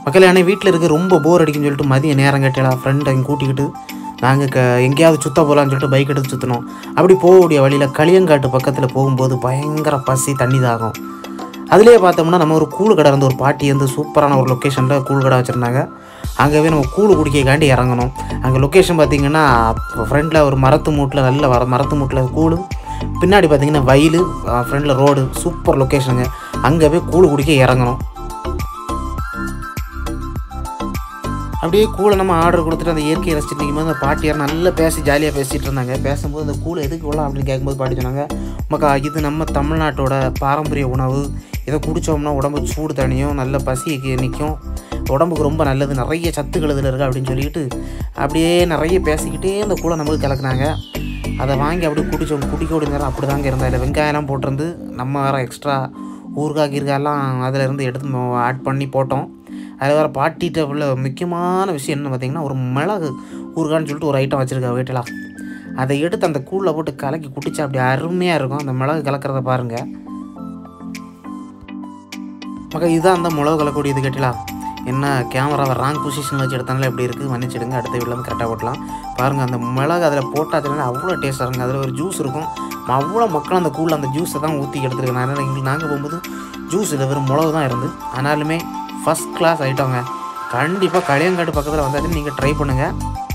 மக்கள் அண்ணே வீட்டில் இருக்க ரொம்ப போர் அடிக்குன்னு சொல்லிட்டு மதிய நேரம் கேட்டலாம் ஃப்ரெண்டை கூட்டிக்கிட்டு நாங்கள் க எங்கேயாவது சுத்த போகலான்னு சொல்லிட்டு பைக் எடுத்து சுற்றினோம் அப்படி போகக்கூடிய வழியில் களியங்காட்டு பக்கத்தில் போகும்போது பயங்கர பசி தண்ணி தாகம் அதுலேயே பார்த்தோம்னா நம்ம ஒரு கூழ் கடை இருந்த ஒரு பாட்டி வந்து சூப்பரான ஒரு லொக்கேஷனில் கூழ் கடை வச்சுருந்தாங்க அங்கேவே நம்ம கூழ் குடிக்கக்காண்டி இறங்கணும் அங்கே லொக்கேஷன் பார்த்தீங்கன்னா ஃப்ரண்டில் ஒரு மரத்து மூட்டில் நல்ல வர மரத்து மூட்டில் கூழ் பின்னாடி பார்த்தீங்கன்னா வயல் ஃப்ரண்டில் ரோடு சூப்பர் லொக்கேஷனுங்க அங்கே போய் கூழ் குடிக்க இறங்கணும் அப்படியே கூழை நம்ம ஆர்டர் கொடுத்துட்டு அந்த இயற்கையை ரசிச்சுட்டு நிற்கும்போது அந்த பாட்டியார் நல்லா பேசி ஜாலியாக பேசிகிட்டு இருந்தாங்க பேசும்போது அந்த கூழை எதுக்கு இவ்வளோ அப்படின்னு கேட்கும்போது பாட்டி சொன்னாங்க மக்கா இது நம்ம தமிழ்நாட்டோட பாரம்பரிய உணவு இதை குடித்தோம்னா உடம்பு சூடு தணியும் நல்ல பசிக்கு நிற்கும் உடம்புக்கு ரொம்ப நல்லது நிறைய சத்துக்கள் இதில் இருக்குது அப்படின்னு சொல்லிட்டு அப்படியே நிறைய பேசிக்கிட்டே அந்த கூழை நமக்கு கலக்குனாங்க அதை வாங்கி அப்படியே குடித்தோம் குடிக்கக்கூடிய நேரம் அப்படி தாங்க இருந்தால் இல்லை வெங்காயம்லாம் போட்டிருந்து நம்ம வேறு எக்ஸ்ட்ரா ஊறுகாய் கீர்காயெல்லாம் அதில் இருந்து எடுத்து ஆட் பண்ணி போட்டோம் அதில் வேறு பாட்டிகிட்ட உள்ள முக்கியமான விஷயம் என்ன பார்த்தீங்கன்னா ஒரு மிளகு ஊறுகான்னு சொல்லிட்டு ஒரு ஐட்டம் வச்சுருக்கா வீட்டில் அதை எடுத்து அந்த கூழில் போட்டு கலக்கி குடிச்சா அப்படி அருமையாக இருக்கும் அந்த மிளகு கலக்கிறத பாருங்கள் மக்கள் இதுதான் அந்த மிளகு கலக்கக்கூடியது கேட்டலாம் என்ன கேமராவை ராங் பொசிஷனில் வச்சு எடுத்தாலும் எப்படி இருக்குது மன்னிச்சிடுங்க அடுத்த வீட்டில் வந்து கரெக்டாக போட்டலாம் பாருங்கள் அந்த மிளகு அதில் போட்டாச்சுன்னா அவ்வளோ டேஸ்ட்டாக இருக்குங்க அதில் ஒரு ஜூஸ் இருக்கும் அவ்வளோ மக்கள் அந்த கூழில் அந்த ஜூஸை தான் ஊற்றி எடுத்துருக்கேன் அதனால் எங்களுக்கு நாங்கள் போகும்போது ஜூஸ் இல்லை வெறும் மிளகு தான் இருந்து ஆனாலுமே ஃபஸ்ட் கிளாஸ் ஐட்டங்க கண்டிப்பாக களியங்காட்டு பக்கத்தில் வந்தாச்சும் நீங்கள் ட்ரை பண்ணுங்கள்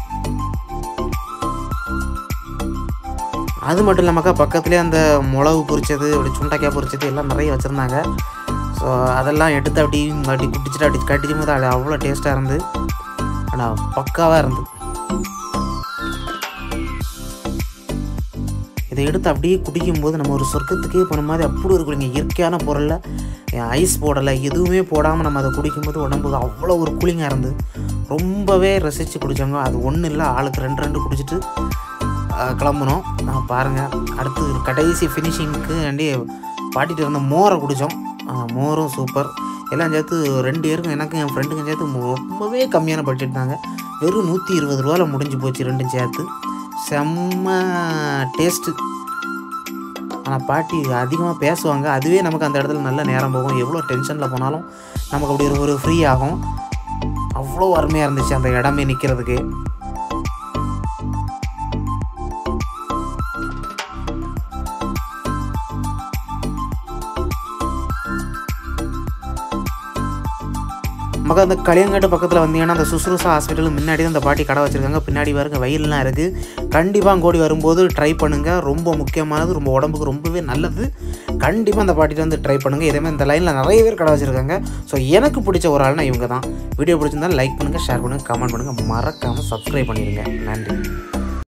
அது மட்டும் இல்லாமக்கா பக்கத்துலேயே அந்த மிளகு பொரிச்சது அப்படி சுண்டைக்காய் பொரிச்சது எல்லாம் நிறைய வச்சுருந்தாங்க ஸோ அதெல்லாம் எடுத்து அப்படி அப்படி குடிச்சிட்டு அப்படி கட்டிச்சும் போது அது அவ்வளோ டேஸ்ட்டாக இருந்து ஆனால் பக்காவாக இருந்து இதை எடுத்து அப்படியே குடிக்கும்போது நம்ம ஒரு சொர்க்கத்துக்கே போன மாதிரி அப்படி இருக்குங்க இயற்கையான பொருளில் ஐஸ் போடலை எதுவுமே போடாமல் நம்ம அதை குடிக்கும்போது உடம்புக்கு அவ்வளோ ஒரு கூலிங்காக இருந்து ரொம்பவே ரசித்து குடித்தவங்க அது ஒன்றும் இல்லை ஆளுக்கு ரெண்டு ரெண்டு குடிச்சிட்டு அஹ், கிளம்புனோம் நான் பாருங்கள் அடுத்து கடைசி ஃபினிஷிங்க்கு வேண்டி பாட்டிட்டு இருந்த மோரை குடித்தோம் மோரும் சூப்பர் எல்லாம் சேர்த்து ரெண்டு பேருக்கும் எனக்கும் என் ஃப்ரெண்டுக்கும் சேர்த்து மு- ரொம்பவே கம்மியான பட்ஜெட் தாங்க வெறும் நூற்றி இருபது ரூபாவில் முடிஞ்சு போச்சு ரெண்டும் சேர்த்து செம்ம டேஸ்ட்டு ஆனால் பாட்டி அதிகமாக பேசுவாங்க அதுவே நமக்கு அந்த இடத்துல நல்ல நேரம் போகும் எவ்வளோ டென்ஷனில் போனாலும் நமக்கு அப்படி ஒரு ஒரு ஃப்ரீ ஆகும் அவ்வளோ அருமையாக இருந்துச்சு அந்த இடமே நிற்கிறதுக்கு மக்கள் அந்த களியங்காட்டு பக்கத்தில் வந்தீங்கன்னா அந்த சுசுருசா ஹாஸ்பிட்டலுக்கு முன்னாடி தான் அந்த பாட்டி கடை வச்சுருக்காங்க பின்னாடி பாருங்க வயல்லாம் இருக்குது கண்டிப்பாக கோடி வரும்போது ட்ரை பண்ணுங்கள் ரொம்ப முக்கியமானது ரொம்ப உடம்புக்கு ரொம்பவே நல்லது கண்டிப்பாக அந்த பாட்டிட்டு வந்து ட்ரை பண்ணுங்கள் இதேமாதிரி இந்த லைனில் நிறைய பேர் கடை வச்சுருக்காங்க ஸோ எனக்கு பிடிச்ச ஒரு ஆள்னா இவங்க தான் வீடியோ பிடிச்சிருந்தாலும் லைக் பண்ணுங்கள் ஷேர் பண்ணுங்கள் கமெண்ட் பண்ணுங்கள் மறக்காமல் சப்ஸ்கிரைப் பண்ணிடுங்க நன்றி